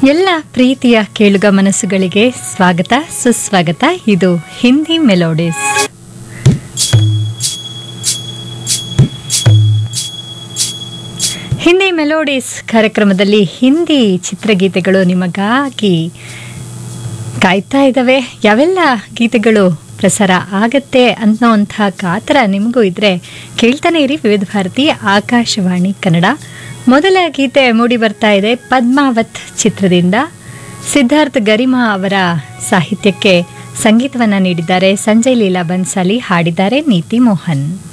ಎಲ್ಲ ಪ್ರೀತಿಯ ಕೇಳುಗ ಮನಸ್ಸುಗಳಿಗೆ ಸ್ವಾಗತ ಸುಸ್ವಾಗತ ಇದು ಹಿಂದಿ ಮೆಲೋಡಿಸ್ ಹಿಂದಿ ಮೆಲೋಡಿಸ್ ಕಾರ್ಯಕ್ರಮದಲ್ಲಿ ಹಿಂದಿ ಚಿತ್ರಗೀತೆಗಳು ನಿಮಗಾಗಿ ಕಾಯ್ತಾ ಇದ್ದಾವೆ ಯಾವೆಲ್ಲ ಗೀತೆಗಳು ಪ್ರಸಾರ ಆಗತ್ತೆ ಅನ್ನೋಂಥ ಕಾತರ ನಿಮಗೂ ಇದ್ರೆ ಕೇಳ್ತಾನೆ ಇರಿ ವಿವಿಧ ಭಾರತಿ ಆಕಾಶವಾಣಿ ಕನ್ನಡ ಮೊದಲ ಗೀತೆ ಮೂಡಿ ಬರ್ತಾ ಇದೆ ಪದ್ಮಾವತ್ ಚಿತ್ರದಿಂದ ಸಿದ್ಧಾರ್ಥ್ ಗರಿಮಾ ಅವರ ಸಾಹಿತ್ಯಕ್ಕೆ ಸಂಗೀತವನ್ನ ನೀಡಿದ್ದಾರೆ ಸಂಜಯ್ ಲೀಲಾ ಬನ್ಸಾಲಿ ಹಾಡಿದ್ದಾರೆ ನೀತಿ ಮೋಹನ್